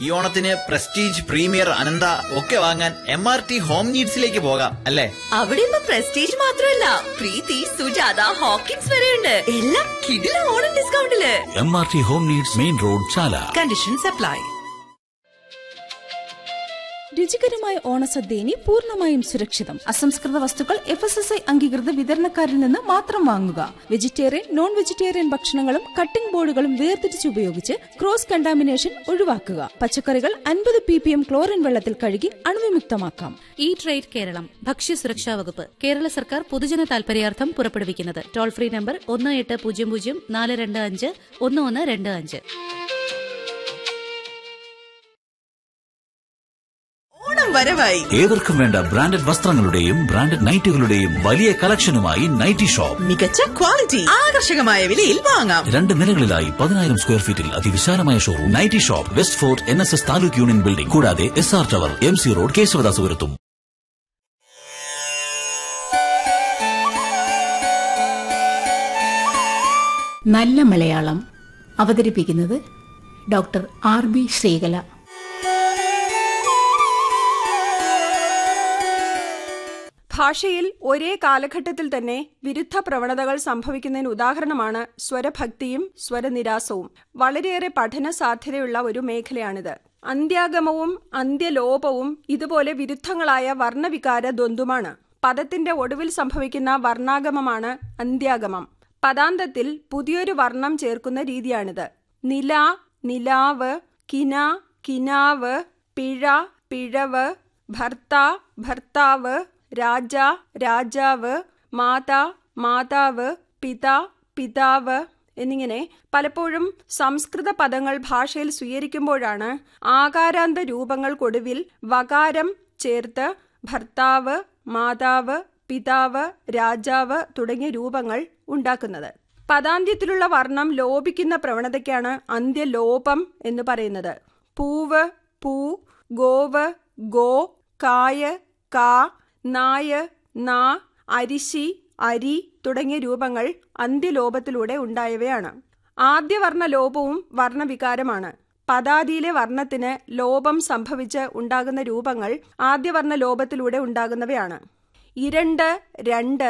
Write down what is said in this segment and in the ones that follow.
ഈ ഓണത്തിന് prestige premier അനന്ത ഒക്കെ വാങ്ങാൻ എം ആർ ടി ഹോം നീഡ്സിലേക്ക് പോകാം അല്ലേ അവിടെ ഇപ്പൊ പ്രസ്റ്റീജ് മാത്രമല്ല പ്രീതി സുജാത ഹോക്കിൻസ് വരെയുണ്ട് എല്ലാം കിടില ഓണം ഡിസ്കൗണ്ടില് M R T home needs main road Chala conditions apply രുചികരമായ ഓണസദ്യ ഇനി പൂർണ്ണമായും സുരക്ഷിതം അസംസ്കൃത വസ്തുക്കൾ എഫ് എസ് എസ് ഐ അംഗീകൃത വിതരണക്കാരിൽ നിന്ന് മാത്രം വാങ്ങുക വെജിറ്റേറിയൻ നോൺ വെജിറ്റേറിയൻ ഭക്ഷണങ്ങളും കട്ടിംഗ് ബോർഡുകളും വേർതിരിച്ച് ഉപയോഗിച്ച് ക്രോസ് കണ്ടാമിനേഷൻ ഒഴിവാക്കുക പച്ചക്കറികൾ അൻപത് പി പി എം ക്ലോറിൻ വെള്ളത്തിൽ കഴുകി അണുവിമുക്തമാക്കാം ഈ ട്രേഡ് കേരളം ഭക്ഷ്യസുരക്ഷാ വകുപ്പ് കേരള സർക്കാർ പൊതുജന താൽപര്യാർത്ഥം പുറപ്പെടുവിക്കുന്നത് ടോൾ ഫ്രീ നമ്പർ ഒന്ന് എട്ട് പൂജ്യം പൂജ്യം നാല് രണ്ട് അഞ്ച് ഒന്ന് ഒന്ന് രണ്ട് അഞ്ച് ഓണം വരവായി ഏവർക്കും വേണ്ട ബ്രാൻഡഡ് വസ്ത്രങ്ങളുടെയും ബ്രാൻഡഡ് നൈറ്റുകളുടെയും വലിയ കളക്ഷനുമായി നൈറ്റി ഷോപ്പ് മികച്ച ക്വാളിറ്റി ആകർഷകമായ വിലയിൽ വാങ്ങാം രണ്ട് നിലകളിലായി പതിനായിരം സ്ക്വയർ ഫീറ്റിൽ അതിവിശാലമായ showroom nighty shop west fort N S S taluk union building കൂടാതെ S R tower M C road കേശവദാസുപുരത്തും നല്ല മലയാളം അവതരിപ്പിക്കുന്നത് ഡോക്ടർ ആർ ബി ശ്രീകല ഭാഷയിൽ ഒരേ കാലഘട്ടത്തിൽ തന്നെ വിരുദ്ധ പ്രവണതകൾ സംഭവിക്കുന്നതിന് ഉദാഹരണമാണ് സ്വരഭക്തിയും സ്വരനിരാസവും വളരെയേറെ പഠന സാധ്യതയുള്ള ഒരു മേഖലയാണിത് അന്ത്യാഗമവും അന്ത്യലോപവും ഇതുപോലെ വിരുദ്ധങ്ങളായ വർണ്ണവികാര ദ്വന്ദ്വമാണ് പദത്തിന്റെ ഒടുവിൽ സംഭവിക്കുന്ന വർണ്ണാഗമമാണ് അന്ത്യാഗമം പദാന്തത്തിൽ പുതിയൊരു വർണ്ണം ചേർക്കുന്ന രീതിയാണിത് നില നിലാവ് കിന കിനാവ് പിഴ പിഴവ് ഭർത്ത ഭർത്താവ് രാജ രാജാവ് മാതാ മാതാവ് പിത പിതാവ് എന്നിങ്ങനെ പലപ്പോഴും സംസ്കൃത പദങ്ങൾ ഭാഷയിൽ സ്വീകരിക്കുമ്പോഴാണ് ആകാരാന്ത രൂപങ്ങൾക്കൊടുവിൽ വകാരം ചേർത്ത് ഭർത്താവ് മാതാവ് പിതാവ് രാജാവ് തുടങ്ങിയ രൂപങ്ങൾ ഉണ്ടാക്കുന്നത് പദാന്ത്യത്തിലുള്ള വർണ്ണം ലോപിക്കുന്ന പ്രവണതയ്ക്കാണ് അന്ത്യലോപം എന്ന് പറയുന്നത് പൂവ് പൂ ഗോവ് ഗോ കായ് കാ നായ് നാ അരിശി അരി തുടങ്ങിയ രൂപങ്ങൾ അന്ത്യലോപത്തിലൂടെ ഉണ്ടായവയാണ് ആദ്യവർണ്ണ ലോപവും വർണ്ണവികാരമാണ് പദാദിയിലെ വർണ്ണത്തിന് ലോപം സംഭവിച്ച് ഉണ്ടാകുന്ന രൂപങ്ങൾ ആദ്യവർണ്ണ ലോപത്തിലൂടെ ഉണ്ടാകുന്നവയാണ് ഇരണ്ട് രണ്ട്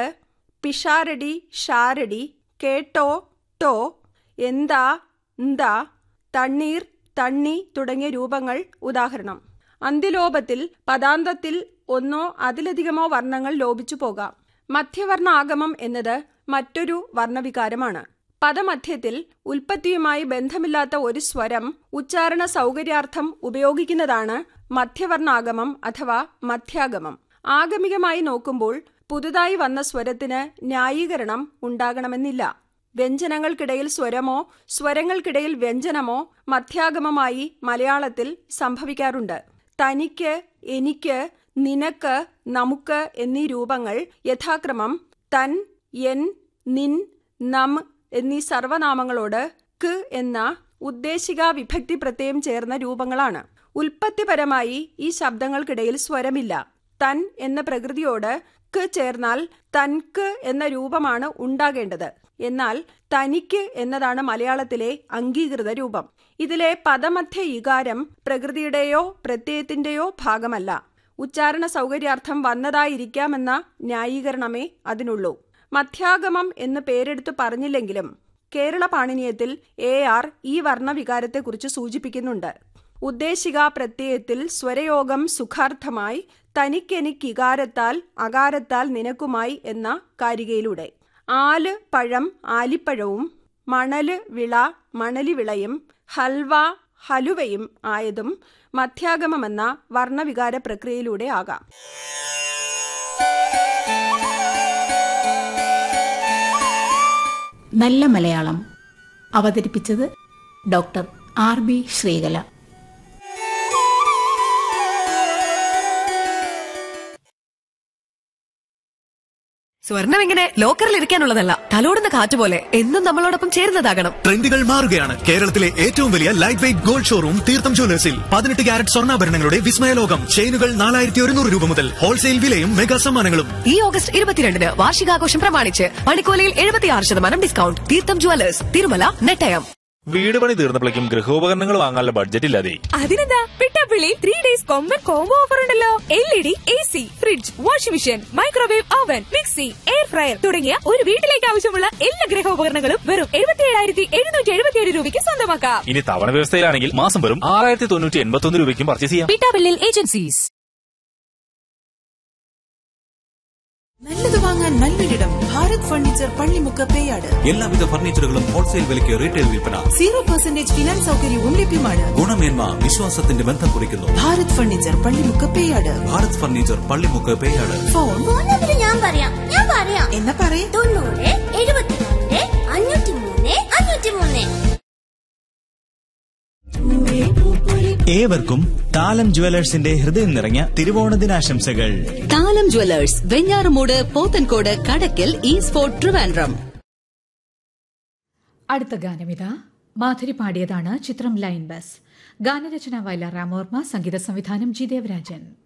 പിഷാരടി ഷാരടി കേട്ടോ ടോ എന്താ എന്താ തണ്ണീർ തണ്ണി തുടങ്ങിയ രൂപങ്ങൾ ഉദാഹരണം അന്ത്യലോപത്തിൽ പദാന്തത്തിൽ ഒന്നോ അതിലധികമോ വർണ്ണങ്ങൾ ലോപിച്ചു പോകാം മധ്യവർണ്ണ ആഗമം എന്നത് മറ്റൊരു വർണ്ണവികാരമാണ് പദമധ്യത്തിൽ ഉൽപ്പത്തിയുമായി ബന്ധമില്ലാത്ത ഒരു സ്വരം ഉച്ചാരണ സൗകര്യാർത്ഥം ഉപയോഗിക്കുന്നതാണ് മധ്യവർണ്ണാഗമം അഥവാ മധ്യാഗമം ആഗമികമായി നോക്കുമ്പോൾ പുതുതായി വന്ന സ്വരത്തിന് ന്യായീകരണം ഉണ്ടാകണമെന്നില്ല വ്യഞ്ജനങ്ങൾക്കിടയിൽ സ്വരമോ സ്വരങ്ങൾക്കിടയിൽ വ്യഞ്ജനമോ മധ്യാഗമമായി മലയാളത്തിൽ സംഭവിക്കാറുണ്ട് തനിക്ക് എനിക്ക് നിനക്ക് നമുക്ക് എന്നീ രൂപങ്ങൾ യഥാക്രമം തൻ എൻ നിൻ നം എന്നീ സർവനാമങ്ങളോട് ക് എന്ന ഉദ്ദേശിക വിഭക്തി പ്രത്യയം ചേർന്ന രൂപങ്ങളാണ് ഉൽപ്പത്തിപരമായി ഈ ശബ്ദങ്ങൾക്കിടയിൽ സ്വരമില്ല തൻ എന്ന പ്രകൃതിയോട് ക്ക് ചേർന്നാൽ തൻക്ക് എന്ന രൂപമാണ് ഉണ്ടാകേണ്ടത് എന്നാൽ തനിക്ക് എന്നതാണ് മലയാളത്തിലെ അംഗീകൃത രൂപം ഇതിലെ പദമധ്യ ഇകാരം പ്രകൃതിയുടെയോ പ്രത്യയത്തിന്റെയോ ഭാഗമല്ല ഉച്ചാരണ സൗകര്യാർത്ഥം വന്നതായിരിക്കാമെന്ന ന്യായീകരണമേ അതിനുള്ളൂ മധ്യാഗമം എന്ന് പേരെടുത്തു പറഞ്ഞില്ലെങ്കിലും കേരള പാണിനീയത്തിൽ എ ആർ ഈ വർണ്ണവികാരത്തെക്കുറിച്ച് സൂചിപ്പിക്കുന്നുണ്ട് ഉദ്ദേശിക പ്രത്യയത്തിൽ സ്വരയോഗം സുഖാർത്ഥമായി തനിക്കെനിക്കികാരത്താൽ അകാരത്താൽ നിനക്കുമായി എന്ന കാരികയിലൂടെ ആല് പഴം ആലിപ്പഴവും മണല് വിള മണലിവിളയും ഹൽവ ഹലുവയും ആയതും മധ്യാഗമമെന്ന വർണ്ണവികാര പ്രക്രിയയിലൂടെ ആകാം നല്ല മലയാളം അവതരിപ്പിച്ചത് ഡോക്ടർ ആർ ബി ശ്രീകല സ്വർണം ഇങ്ങനെ ലോക്കറിൽ ഇരിക്കാനുള്ളതല്ല തലോടുന്ന കാറ്റ് പോലെ എന്നും നമ്മളോടൊപ്പം ചേരുന്നതാകണം ട്രെൻഡുകൾ മാറുകയാണ് കേരളത്തിലെ ഏറ്റവും വലിയ ലൈറ്റ് വെയിറ്റ് ഗോൾഡ് ഷോറൂം തീർത്ഥം ജ്വല്ലേഴ്സിൽ പതിനെട്ട് ക്യാരറ്റ് സ്വർണ്ണാഭരണങ്ങളുടെ വിസ്മയലോകം ചെയിനുകൾ നാലായിരത്തി ഒരുന്നൂറ് രൂപ മുതൽ ഹോൾസെയിൽ വിലയും മെഗാ സമ്മാനങ്ങളും ഈ ഓഗസ്റ്റ് ഇരുപത്തിരണ്ടിന് വാർഷികാഘോഷം പ്രമാണിച്ച് പണിക്കോലയിൽ എഴുപത്തിയാറ് ശതമാനം ഡിസ്കൗണ്ട് തീർത്ഥം ജുവലേഴ്സ് തിരുമല നെട്ടയം വീട് പണി തീർന്നപ്പോഴേക്കും ഗൃഹോപകരണങ്ങൾ വാങ്ങാനുള്ള ബഡ്ജറ്റ് ഇല്ലാതെ അതിനെന്താ പിട്ടാപ്പിള്ളി ത്രീ ഡേയ്സ് കൊമ്പൻ കോംബോ ഓഫർ ഉണ്ടല്ലോ L E D A C fridge washing machine microwave oven mixie air fryer തുടങ്ങിയ ഒരു വീട്ടിലേക്ക് ആവശ്യമുള്ള എല്ലാ ഗൃഹോപകരണങ്ങളും വെറും എഴുപത്തി ഏഴായിരത്തി എഴുന്നൂറ്റി എഴുപത്തിയേഴ് രൂപയ്ക്ക് സ്വന്തമാക്കാം ഇനി തവണ വ്യവസ്ഥയിലാണെങ്കിൽ മാസം വെറും ആറായിരത്തി തൊണ്ണൂറ്റി എൺപത്തി ഒന്ന് രൂപയ്ക്കും പർച്ചേസ് ചെയ്യാം പിട്ടാപ്പിള്ളിൽ ഏജൻസീസ് നല്ലത് വാങ്ങാൻ നല്ലൊരിടം ഭാരത് ഫർണിച്ചർ പള്ളിമുക്ക് പേയാട് എല്ലാവിധ ഫർണിച്ചറുകളും ഹോൾസെയിൽ വിലയ്ക്ക് റീറ്റെയിൽ വിൽപ്പന സീറോ പെർസെന്റേജ് ഫിനാൻസ് സൗകര്യവും ലഭ്യമാണ് ഗുണമേന്മ വിശ്വാസത്തിന്റെ ബന്ധം കുറിക്കുന്നു Bharat furniture Pallimukku Peyad Bharat furniture Pallimukku Peyad phone ഞാൻ പറയാം ഞാൻ പറയാം എന്നാ പറയേ തൊണ്ണൂറ് എഴുപത്തിരണ്ട് അഞ്ഞൂറ്റി മൂന്ന് അഞ്ഞൂറ്റി മൂന്ന് ഏവർക്കും താലം ജുവലേഴ്സിന്റെ ഹൃദയം നിറഞ്ഞ തിരുവോണ ദിനാശംസകൾ താലം ജ്വല്ലേഴ്സ് വെഞ്ഞാറമൂട് പോത്തൻകോട് കടക്കൽ ഈസ്ഫോർട്ട് ട്രിവാൻഡ്രം അടുത്ത ഗാനമിത മാധുരി പാടിയതാണ് ചിത്രം ലൈൻ ബസ് ഗാനരചന വയലാർ രാമോർമ്മ സംഗീത സംവിധാനം ജി ദേവരാജൻ